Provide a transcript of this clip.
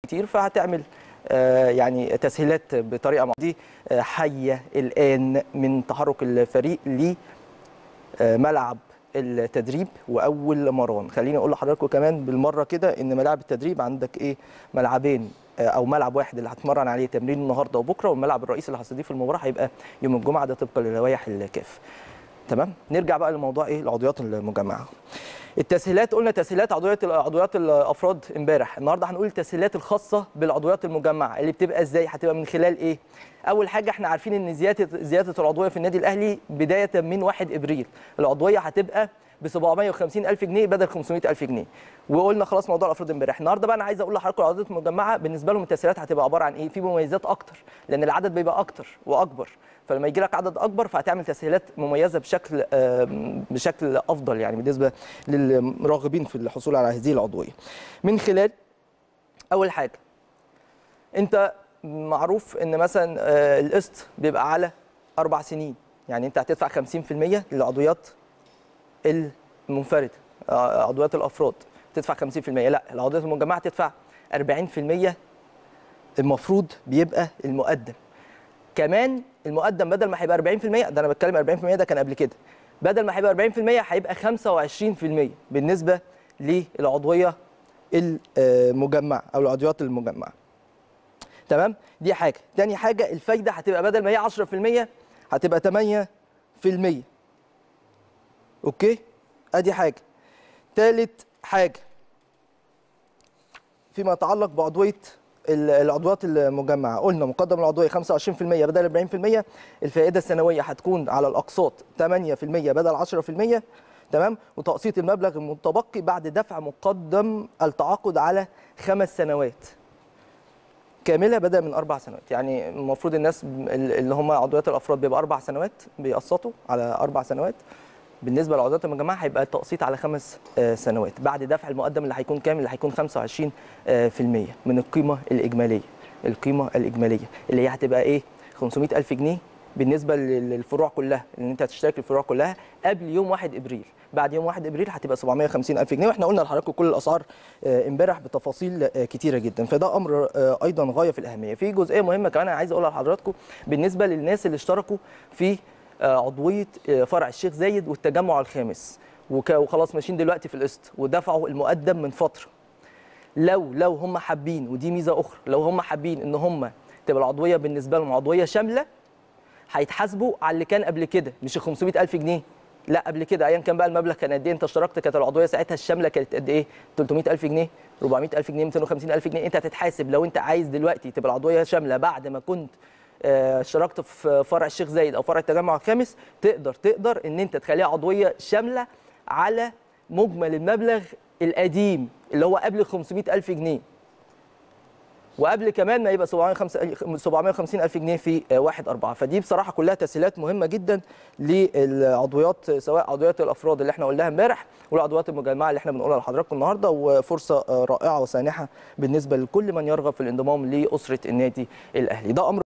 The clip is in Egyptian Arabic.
كتير فهتعمل آه، يعني تسهيلات بطريقه مع- دي آه، حيه الان من تحرك الفريق لملعب التدريب واول مران خليني اقول لحضراتكم كمان بالمره كده ان ملاعب التدريب عندك ايه ملعبين آه، او ملعب واحد اللي هتمرن عليه تمرين النهارده وبكره والملعب الرئيسي اللي هستضيف المباراه هيبقى يوم الجمعه ده طبقا للوائح الكاف تمام نرجع بقى لموضوع ايه العضويات المجمعه التسهيلات قلنا تسهيلات عضويات عضويات الافراد امبارح النهارده هنقول التسهيلات الخاصه بالعضويات المجمعه اللي بتبقى ازاي هتبقى من خلال ايه اول حاجه احنا عارفين ان زياده زياده العضويه في النادي الاهلي بدايه من 1 ابريل العضويه هتبقى ب 750 الف جنيه بدل 500 الف جنيه وقلنا خلاص موضوع الافراد امبارح النهارده بقى انا عايز اقول لحضراتكم العضويات المجمعه بالنسبه لهم التسهيلات هتبقى عباره عن ايه في مميزات اكتر لان العدد بيبقى اكتر واكبر فلما يجي لك عدد اكبر فهتعمل تسهيلات مميزه بشكل آم، بشكل افضل يعني بالنسبه للراغبين في الحصول على هذه العضويه من خلال اول حاجه انت معروف ان مثلا آه، القسط بيبقى على اربع سنين يعني انت هتدفع 50% للعضويات المنفرده آه، عضويات الافراد تدفع 50% لا العضويات المجمعه تدفع 40% المفروض بيبقى المقدم كمان المقدم بدل ما هيبقى 40% ده انا بتكلم 40% ده كان قبل كده بدل ما هيبقى 40% هيبقى 25% بالنسبه للعضويه المجمعه او العضويات المجمعه تمام دي حاجه تاني حاجه الفايده هتبقى بدل ما هي 10% هتبقى 8% اوكي ادي حاجه تالت حاجه فيما يتعلق بعضويه ال- العضويات المجمعه قلنا مقدم العضويه 25% بدل 40% الفائده السنويه هتكون على الاقساط 8% بدل 10% تمام وتقسيط المبلغ المتبقي بعد دفع مقدم التعاقد على خمس سنوات كامله بدل من اربع سنوات يعني المفروض الناس اللي هم عضويات الافراد بيبقى اربع سنوات بيقسطوا على اربع سنوات بالنسبه للعضويات المجمعه هيبقى التقسيط على خمس آه، سنوات بعد دفع المقدم اللي هيكون كام اللي هيكون 25% آه، في المية من القيمه الاجماليه القيمه الاجماليه اللي هي هتبقى ايه 500 الف جنيه بالنسبه لل- للفروع كلها ان انت هتشترك الفروع كلها قبل يوم 1 ابريل بعد يوم 1 ابريل هتبقى 750 الف جنيه واحنا قلنا لحضراتكم كل الاسعار آه، امبارح بتفاصيل آه، كتيره جدا فده امر آه، ايضا غايه في الاهميه في جزئيه مهمه كمان انا عايز اقولها لحضراتكم بالنسبه للناس اللي اشتركوا في آه، عضويه آه، فرع الشيخ زايد والتجمع الخامس وك- وخلاص ماشيين دلوقتي في القسط ودفعوا المقدم من فتره لو لو هم حابين ودي ميزه اخرى لو هم حابين ان هم تبقى العضويه بالنسبه لهم عضويه شامله هيتحاسبوا على اللي كان قبل كده مش ال 500000 جنيه لا قبل كده ايا كان بقى المبلغ كان قد ايه انت اشتركت كانت العضويه ساعتها الشامله كانت قد ايه 300000 جنيه 400000 جنيه 250000 جنيه انت هتتحاسب لو انت عايز دلوقتي تبقى العضويه شامله بعد ما كنت آه، اشتركت في فرع الشيخ زايد او فرع التجمع الخامس تقدر تقدر ان انت تخليها عضويه شامله على مجمل المبلغ القديم اللي هو قبل 500000 جنيه وقبل كمان ما يبقى 750 الف جنيه في آه، واحد أربعة فدي بصراحه كلها تسهيلات مهمه جدا للعضويات سواء عضويات الافراد اللي احنا قلناها امبارح والعضويات المجمعه اللي احنا بنقولها لحضراتكم النهارده وفرصه آه، رائعه وسانحه بالنسبه لكل من يرغب في الانضمام لاسره النادي الاهلي ده امر